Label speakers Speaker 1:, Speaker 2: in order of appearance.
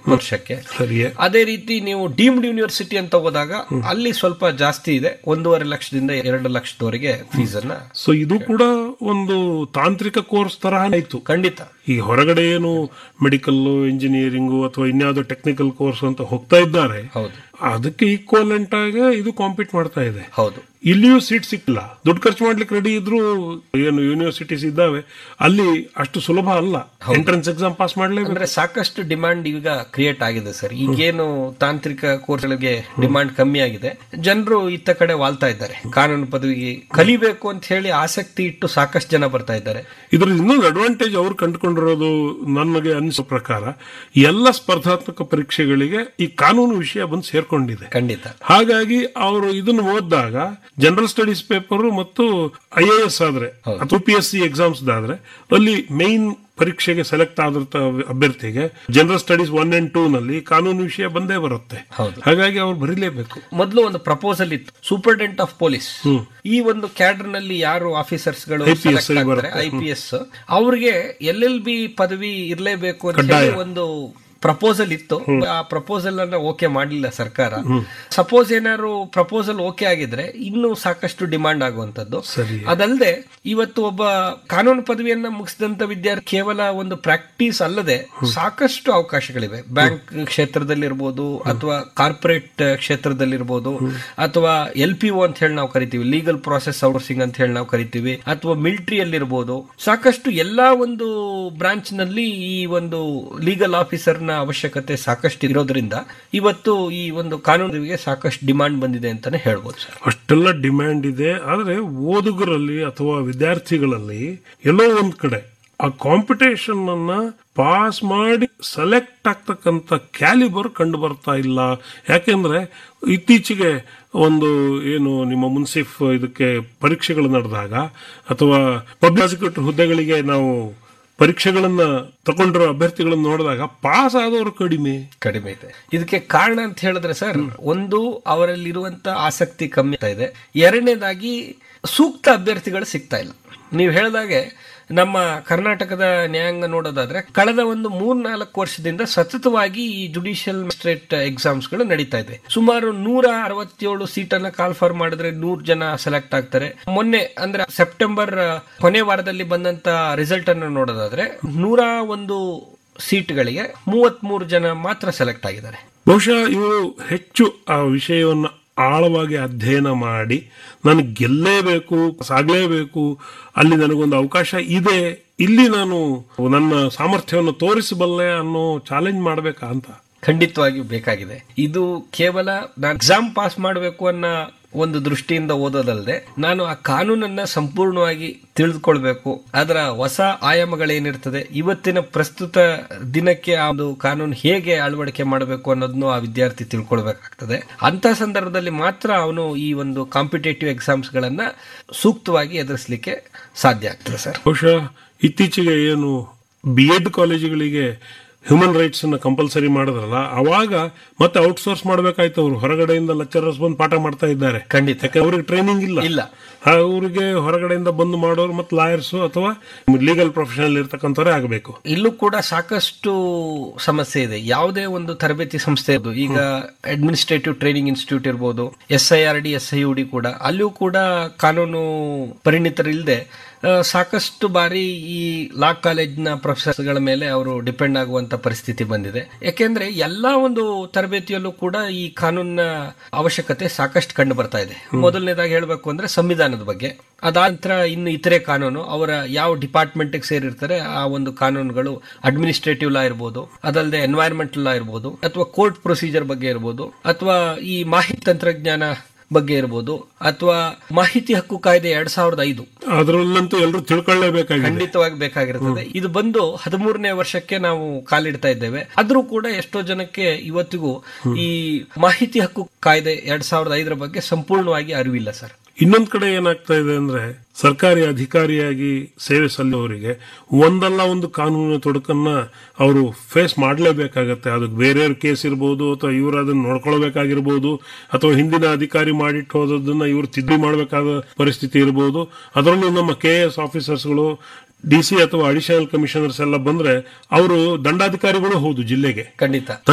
Speaker 1: ವರ್ಷಕ್ಕೆ
Speaker 2: ಸರಿಯೇ
Speaker 1: ಅದೇ ರೀತಿ ನೀವು ಡೀಮ್ಡ್ ಯೂನಿವರ್ಸಿಟಿ ಅಂತ ಹೋದಾಗ ಅಲ್ಲಿ ಸ್ವಲ್ಪ ಜಾಸ್ತಿ ಇದೆ ಒಂದೂವರೆ ಲಕ್ಷದಿಂದ ಎರಡು ಲಕ್ಷದವರೆಗೆ ಫೀಸ್ ಅನ್ನ
Speaker 2: ಸೊ ಇದು ಕೂಡ ಒಂದು ತಾಂತ್ರಿಕ ಕೋರ್ಸ್ ತರಹ ಆಯ್ತು
Speaker 1: ಖಂಡಿತ
Speaker 2: ಈ ಹೊರಗಡೆ ಏನು ಮೆಡಿಕಲ್ ಇಂಜಿನಿಯರಿಂಗು ಅಥವಾ ಇನ್ಯಾವುದೋ ಟೆಕ್ನಿಕಲ್ ಕೋರ್ಸ್ ಅಂತ ಹೋಗ್ತಾ ಇದ್ದಾರೆ
Speaker 1: ಹೌದು
Speaker 2: ಅದಕ್ಕೆ ಈಕ್ವಲೆಂಟ್ ಆಗಿ ಇದು ಕಾಂಪೀಟ್ ಮಾಡ್ತಾ ಇದೆ
Speaker 1: ಹೌದು
Speaker 2: ಇಲ್ಲಿಯೂ ಸೀಟ್ ಸಿಕ್ಕಿಲ್ಲ ದುಡ್ಡು ಖರ್ಚು ಮಾಡ್ಲಿಕ್ಕೆ ರೆಡಿ ಇದ್ರು ಏನು ಯೂನಿವರ್ಸಿಟೀಸ್ ಇದ್ದಾವೆ ಅಲ್ಲಿ ಅಷ್ಟು ಸುಲಭ ಅಲ್ಲ ಎಂಟ್ರೆನ್ಸ್ ಎಕ್ಸಾಮ್ ಪಾಸ್ ಮಾಡ್ಲೇಬೇಕು
Speaker 1: ಅಂದ್ರೆ ಸಾಕಷ್ಟು ಡಿಮಾಂಡ್ ಈಗ ಕ್ರಿಯೇಟ್ ಆಗಿದೆ ಸರ್ ಈಗೇನು ತಾಂತ್ರಿಕ ಕೋರ್ಸ್ಗಳಿಗೆ ಡಿಮಾಂಡ್ ಕಮ್ಮಿ ಆಗಿದೆ ಜನರು ಇತ್ತ ಕಡೆ ವಾಲ್ತಾ ಇದ್ದಾರೆ ಕಾನೂನು ಪದವಿಗೆ ಕಲಿಬೇಕು ಅಂತ ಹೇಳಿ ಆಸಕ್ತಿ ಇಟ್ಟು ಸಾಕಷ್ಟು ಜನ ಬರ್ತಾ ಇದ್ದಾರೆ
Speaker 2: ಇದ್ರ ಇನ್ನೊಂದು ಅಡ್ವಾಂಟೇಜ್ ಅವ್ರು ಕಂಡುಕೊಂಡಿರೋದು ನನಗೆ ಅನಿಸೋ ಪ್ರಕಾರ ಎಲ್ಲ ಸ್ಪರ್ಧಾತ್ಮಕ ಪರೀಕ್ಷೆಗಳಿಗೆ ಈ ಕಾನೂನು ವಿಷಯ ಬಂದು ಸೇರ್ಕೊಂಡಿದೆ
Speaker 1: ಖಂಡಿತ
Speaker 2: ಹಾಗಾಗಿ ಅವರು ಇದನ್ನು ಓದಿದಾಗ ಜನರಲ್ ಸ್ಟಡೀಸ್ ಪೇಪರ್ ಮತ್ತು ಐ ಎ ಎಸ್ ಆದ್ರೆ ಅಥವಾ ಪಿ ಎಸ್ ಸಿ ಎಕ್ಸಾಮ್ಸ್ ಆದ್ರೆ ಅಲ್ಲಿ ಮೈನ್ ಪರೀಕ್ಷೆಗೆ ಸೆಲೆಕ್ಟ್ ಆದಂತ ಅಭ್ಯರ್ಥಿಗೆ general studies one and two ನಲ್ಲಿ ಕಾನೂನು ವಿಷಯ ಬಂದೇ ಬರುತ್ತೆ
Speaker 1: ಹೌದು.
Speaker 2: ಹಾಗಾಗಿ ಅವ್ರು ಬರೀಲೇಬೇಕು
Speaker 1: ಮೊದಲು ಒಂದು ಪ್ರಪೋಸಲ್ ಇತ್ತು ಸೂಪರ್ಡೆಂಟ್ ಆಫ್ ಪೊಲೀಸ್ ಈ ಒಂದು ಕ್ಯಾಡರ್ ನಲ್ಲಿ ಯಾರು ಆಫೀಸರ್ಸ್ ಗಳು
Speaker 2: IPS ಆಗಿ ಬರುತ್ತೆ.
Speaker 1: ಐ ಪಿ ಎಸ್ ಅವ್ರಿಗೆ ಎಲ್ ಎಲ್ ಬಿ ಪದವಿ ಇರಲೇಬೇಕು ಅಂತ ಹೇಳಿ ಒಂದು ಪ್ರಪೋಸಲ್ ಇತ್ತು ಆ ಪ್ರಪೋಸಲ್ ಅನ್ನ ಓಕೆ ಮಾಡಲಿಲ್ಲ ಸರ್ಕಾರ ಸಪೋಸ್ ಏನಾದ್ರು ಪ್ರಪೋಸಲ್ ಓಕೆ ಆಗಿದ್ರೆ ಇನ್ನೂ ಸಾಕಷ್ಟು ಡಿಮಾಂಡ್ ಆಗುವಂತದ್ದು
Speaker 2: ಸರಿ.
Speaker 1: ಅದಲ್ಲದೆ ಇವತ್ತು ಒಬ್ಬ ಕಾನೂನು ಪದವಿಯನ್ನ ಮುಗಿಸಿದಂತ ವಿದ್ಯಾರ್ಥಿ ಕೇವಲ ಒಂದು ಪ್ರಾಕ್ಟೀಸ್ ಅಲ್ಲದೆ ಸಾಕಷ್ಟು ಅವಕಾಶಗಳಿವೆ ಬ್ಯಾಂಕ್ ಕ್ಷೇತ್ರದಲ್ಲಿರ್ಬೋದು ಅಥವಾ ಕಾರ್ಪೊರೇಟ್ ಕ್ಷೇತ್ರದಲ್ಲಿರ್ಬೋದು ಅಥವಾ ಎಲ್ ಪಿ ಒ ಅಂತ ಹೇಳಿ ನಾವು ಕರಿತೀವಿ ಲೀಗಲ್ ಪ್ರಾಸೆಸ್ ಔಟ್ಸೋರ್ಸಿಂಗ್ ಅಂತ ಹೇಳಿ ನಾವು ಕರಿತೀವಿ ಅಥವಾ ಮಿಲಿಟರಿಯಲ್ಲಿರ್ಬೋದು ಸಾಕಷ್ಟು ಎಲ್ಲಾ ಒಂದು ಬ್ರಾಂಚ್ ನಲ್ಲಿ ಈ ಒಂದು ಲೀಗಲ್ ಆಫೀಸರ್ ನ ಅವಶ್ಯಕತೆ ಸಾಕಷ್ಟು ಇರೋದ್ರಿಂದ ಇವತ್ತು ಈ ಒಂದು ಕಾನೂನಿಗೆ ಸಾಕಷ್ಟು ಡಿಮಾಂಡ್ ಬಂದಿದೆ ಅಂತಾನೆ ಹೇಳ್ಬೋದು ಸರ್
Speaker 2: ಅಷ್ಟೆಲ್ಲ ಡಿಮ್ಯಾಂಡ್ ಇದೆ ಆದ್ರೆ ಓದುಗರಲ್ಲಿ ಅಥವಾ ವಿದ್ಯಾರ್ಥಿಗಳಲ್ಲಿ ಎಲ್ಲೋ ಒಂದ್ ಕಡೆ ಆ ಕಾಂಪಿಟೇಷನ್ ಅನ್ನ ಪಾಸ್ ಮಾಡಿ ಸೆಲೆಕ್ಟ್ ಆಗ್ತಕ್ಕಂಥ ಕ್ಯಾಲಿಬರ್ ಕಂಡು ಬರ್ತಾ ಇಲ್ಲ ಯಾಕೆಂದ್ರೆ ಇತ್ತೀಚೆಗೆ ಒಂದು ಏನು ನಿಮ್ಮ ಮುನ್ಸಿಫ್ ಇದಕ್ಕೆ ಪರೀಕ್ಷೆಗಳು ನಡೆದಾಗ ಅಥವಾ ಪಬ್ಲಿಕ್ ಪ್ರಾಸಿಕ್ಯೂಟರ್ ಹುದ್ದೆಗಳಿಗೆ ನಾವು ಪರೀಕ್ಷೆಗಳನ್ನ ತಗೊಂಡಿರೋ ಅಭ್ಯರ್ಥಿಗಳನ್ನ ನೋಡಿದಾಗ ಪಾಸ್ ಆದವರು ಕಡಿಮೆ
Speaker 1: ಕಡಿಮೆ ಇದೆ ಇದಕ್ಕೆ ಕಾರಣ ಅಂತ ಹೇಳಿದ್ರೆ ಸರ್ ಒಂದು ಅವರಲ್ಲಿರುವಂತ ಆಸಕ್ತಿ ಕಮ್ಮಿ ಆಗ್ತಾ ಇದೆ ಎರಡನೇದಾಗಿ ಸೂಕ್ತ ಅಭ್ಯರ್ಥಿಗಳು ಸಿಗ್ತಾ ಇಲ್ಲ ನೀವು ಹೇಳಿದಾಗೆ ನಮ್ಮ ಕರ್ನಾಟಕದ ನ್ಯಾಯಾಂಗ ನೋಡೋದಾದ್ರೆ ಕಳೆದ ಒಂದು ಮೂರ್ನಾಲ್ಕು ವರ್ಷದಿಂದ ಸತತವಾಗಿ ಈ ಜುಡಿಷಿಯಲ್ ಮ್ಯಾಜಿಸ್ಟ್ರೇಟ್ ಎಕ್ಸಾಮ್ಸ್ ಗಳು ನಡೀತಾ ಇದೆ ಸುಮಾರು ನೂರ ಅರವತ್ತೇಳು ಸೀಟ್ ಅನ್ನ ಕಾಲ್ಫರ್ ಮಾಡಿದ್ರೆ ನೂರ್ ಜನ ಸೆಲೆಕ್ಟ್ ಆಗ್ತಾರೆ ಮೊನ್ನೆ ಅಂದ್ರೆ ಸೆಪ್ಟೆಂಬರ್ ಕೊನೆ ವಾರದಲ್ಲಿ ಬಂದಂತ ರಿಸಲ್ಟ್ ಅನ್ನು ನೋಡೋದಾದ್ರೆ ನೂರ ಒಂದು ಸೀಟ್ಗಳಿಗೆ ಮೂವತ್ಮೂರು ಜನ ಮಾತ್ರ ಸೆಲೆಕ್ಟ್ ಆಗಿದ್ದಾರೆ
Speaker 2: ಬಹುಶಃ ಇವರು ಹೆಚ್ಚು ಆ ವಿಷಯವನ್ನು ಆಳವಾಗಿ ಅಧ್ಯಯನ ಮಾಡಿ ನನಗೆ ಗೆಲ್ಲೇಬೇಕು ಸಾಗಲೇಬೇಕು ಅಲ್ಲಿ ನನಗೊಂದು ಅವಕಾಶ ಇದೆ ಇಲ್ಲಿ ನಾನು ನನ್ನ ಸಾಮರ್ಥ್ಯವನ್ನು ತೋರಿಸಬಲ್ಲೆ ಅನ್ನೋ ಚಾಲೆಂಜ್ ಮಾಡಬೇಕಾ ಅಂತ
Speaker 1: ಖಂಡಿತವಾಗಿಯೂ ಬೇಕಾಗಿದೆ ಇದು ಕೇವಲ ನಾನು ಎಕ್ಸಾಮ್ ಪಾಸ್ ಮಾಡಬೇಕು ಅನ್ನೋ ಒಂದು ದೃಷ್ಟಿಯಿಂದ ಓದೋದಲ್ಲದೆ ನಾನು ಆ ಕಾನೂನನ್ನ ಸಂಪೂರ್ಣವಾಗಿ ತಿಳಿದುಕೊಳ್ಬೇಕು ಅದರ ಹೊಸ ಆಯಾಮಗಳೇನಿರ್ತದೆ ಇವತ್ತಿನ ಪ್ರಸ್ತುತ ದಿನಕ್ಕೆ ಆ ಒಂದು ಕಾನೂನು ಹೇಗೆ ಅಳವಡಿಕೆ ಮಾಡಬೇಕು ಅನ್ನೋದನ್ನು ಆ ವಿದ್ಯಾರ್ಥಿ ತಿಳ್ಕೊಳ್ಬೇಕಾಗ್ತದೆ ಅಂತ ಸಂದರ್ಭದಲ್ಲಿ ಮಾತ್ರ ಅವನು ಈ ಒಂದು ಕಾಂಪಿಟೇಟಿವ್ ಎಕ್ಸಾಮ್ಸ್ ಗಳನ್ನ ಸೂಕ್ತವಾಗಿ ಎದುರಿಸಲಿಕ್ಕೆ ಸಾಧ್ಯ ಆಗ್ತದೆ ಸರ್
Speaker 2: ಬಹುಶಃ ಇತ್ತೀಚೆಗೆ ಏನು ಬಿ ಎಡ್ ಕಾಲೇಜುಗಳಿಗೆ ಹ್ಯೂಮನ್ ರೈಟ್ಸ್ ಅನ್ನ ಕಂಪಲ್ಸರಿ ಮಾಡಿದ್ರಲ್ಲ ಅವಾಗ ಮತ್ತೆ ಔಟ್ಸೋರ್ಸ್ ಮಾಡಬೇಕಾಯ್ತು ಅವರು ಹೊರಗಡೆಯಿಂದ ಲೆಕ್ಚರರ್ಸ್ ಬಂದು ಪಾಠ ಮಾಡ್ತಾ ಇದ್ದಾರೆ
Speaker 1: ಖಂಡಿತ
Speaker 2: ಯಾಕೆ ಅವ್ರಿಗೆ ಟ್ರೈನಿಂಗ್ ಇಲ್ಲ
Speaker 1: ಇಲ್ಲ
Speaker 2: ಅವರಿಗೆ ಹೊರಗಡೆಯಿಂದ ಬಂದು ಮಾಡೋರು ಮತ್ತೆ ಲಾಯರ್ಸ್ ಅಥವಾ ಲೀಗಲ್ ಪ್ರೊಫೆಷನಲ್ ಇರ್ತಕ್ಕಂಥವ್ರೇ ಆಗಬೇಕು
Speaker 1: ಇಲ್ಲೂ ಕೂಡ ಸಾಕಷ್ಟು ಸಮಸ್ಯೆ ಇದೆ ಯಾವುದೇ ಒಂದು ತರಬೇತಿ ಸಂಸ್ಥೆ ಇರ್ಬೋದು. ಈಗ ಅಡ್ಮಿನಿಸ್ಟ್ರೇಟಿವ್ ಟ್ರೈನಿಂಗ್ ಇನ್ಸ್ಟಿಟ್ಯೂಟ್ ಇರ್ಬೋದು S I R D S I U D ಕೂಡ ಅಲ್ಲಿಯೂ ಕೂಡ ಕಾನೂನು ಪರಿಣಿತರಿಲ್ಲದೆ ಸಾಕಷ್ಟು ಬಾರಿ ಈ ಲಾ ಕಾಲೇಜ್ನ ಪ್ರೊಫೆಸರ್ಗಳ ಮೇಲೆ ಅವರು ಡಿಪೆಂಡ್ ಆಗುವಂತ ಪರಿಸ್ಥಿತಿ ಬಂದಿದೆ ಯಾಕೆಂದ್ರೆ ಎಲ್ಲಾ ಒಂದು ತರಬೇತಿಯಲ್ಲೂ ಕೂಡ ಈ ಕಾನೂನಿನ ಅವಶ್ಯಕತೆ ಸಾಕಷ್ಟು ಕಂಡು ಬರ್ತಾ ಇದೆ ಮೊದಲನೇದಾಗಿ ಹೇಳಬೇಕು ಅಂದ್ರೆ ಸಂವಿಧಾನದ ಬಗ್ಗೆ ಅದಾದ ನಂತರ ಇನ್ನು ಇತರೆ ಕಾನೂನು ಅವರ ಯಾವ ಡಿಪಾರ್ಟ್ಮೆಂಟ್ ಸೇರಿರ್ತಾರೆ ಆ ಒಂದು ಕಾನೂನುಗಳು ಅಡ್ಮಿನಿಸ್ಟ್ರೇಟಿವ್ ಲಾ ಇರ್ಬೋದು ಅದಲ್ಲದೆ ಎನ್ವೈರ್ಮೆಂಟಲ್ ಲಾ ಇರ್ಬೋದು ಅಥವಾ ಕೋರ್ಟ್ ಪ್ರೊಸೀಜರ್ ಬಗ್ಗೆ ಇರ್ಬೋದು ಅಥವಾ ಈ ಮಾಹಿತಿ ತಂತ್ರಜ್ಞಾನ ಬಗ್ಗೆ ಇರ್ಬೋದು ಅಥವಾ ಮಾಹಿತಿ ಹಕ್ಕು ಕಾಯ್ದೆ ಎರಡ್ ಸಾವಿರದ ಐದು
Speaker 2: ಅದರಲ್ಲಂತೂ ಎಲ್ಲರೂ ತಿಳ್ಕೊಳ್ಳೇಬೇಕಾಗಿದೆ
Speaker 1: ಖಂಡಿತವಾಗಿ ಬೇಕಾಗಿರುತ್ತದೆ ಇದು ಬಂದು ಹದಿಮೂರನೇ ವರ್ಷಕ್ಕೆ ನಾವು ಕಾಲಿಡ್ತಾ ಇದ್ದೇವೆ ಆದ್ರೂ ಕೂಡ ಎಷ್ಟೋ ಜನಕ್ಕೆ ಇವತ್ತಿಗೂ ಈ ಮಾಹಿತಿ ಹಕ್ಕು ಕಾಯ್ದೆ ಎರಡ್ ಸಾವಿರದ ಐದರ ಬಗ್ಗೆ ಸಂಪೂರ್ಣವಾಗಿ ಅರಿವಿಲ್ಲ ಸರ್
Speaker 2: ಇನ್ನೊಂದ್ ಕಡೆ ಏನಾಗ್ತಾ ಇದೆ ಅಂದ್ರೆ ಸರ್ಕಾರಿ ಅಧಿಕಾರಿಯಾಗಿ ಸೇವೆ ಸಲ್ಲುವವರಿಗೆ ಒಂದಲ್ಲ ಒಂದು ಕಾನೂನಿನ ತೊಡಕನ್ನ ಅವರು ಫೇಸ್ ಮಾಡಲೇಬೇಕಾಗತ್ತೆ ಅದು ಬೇರೆಯವ್ರ ಕೇಸ್ ಇರ್ಬೋದು ಅಥವಾ ಇವರು ಅದನ್ನ ನೋಡ್ಕೊಳ್ಬೇಕಾಗಿರ್ಬೋದು ಅಥವಾ ಹಿಂದಿನ ಅಧಿಕಾರಿ ಮಾಡಿಟ್ಟು ಹೋದದನ್ನ ಇವರು ತಿದ್ದಿ ಮಾಡಬೇಕಾದ ಪರಿಸ್ಥಿತಿ ಇರ್ಬೋದು ಅದರಲ್ಲೂ ನಮ್ಮ ಕೆ ಎಸ್ ಆಫೀಸರ್ಸ್ಗಳು ಡಿ ಸಿ ಅಥವಾ ಅಡಿಷನಲ್ ಕಮಿಷನರ್ಸ್ ಎಲ್ಲ ಬಂದ್ರೆ ಅವರು ದಂಡಾಧಿಕಾರಿಗಳು ಹೌದು ಜಿಲ್ಲೆಗೆ
Speaker 1: ಖಂಡಿತ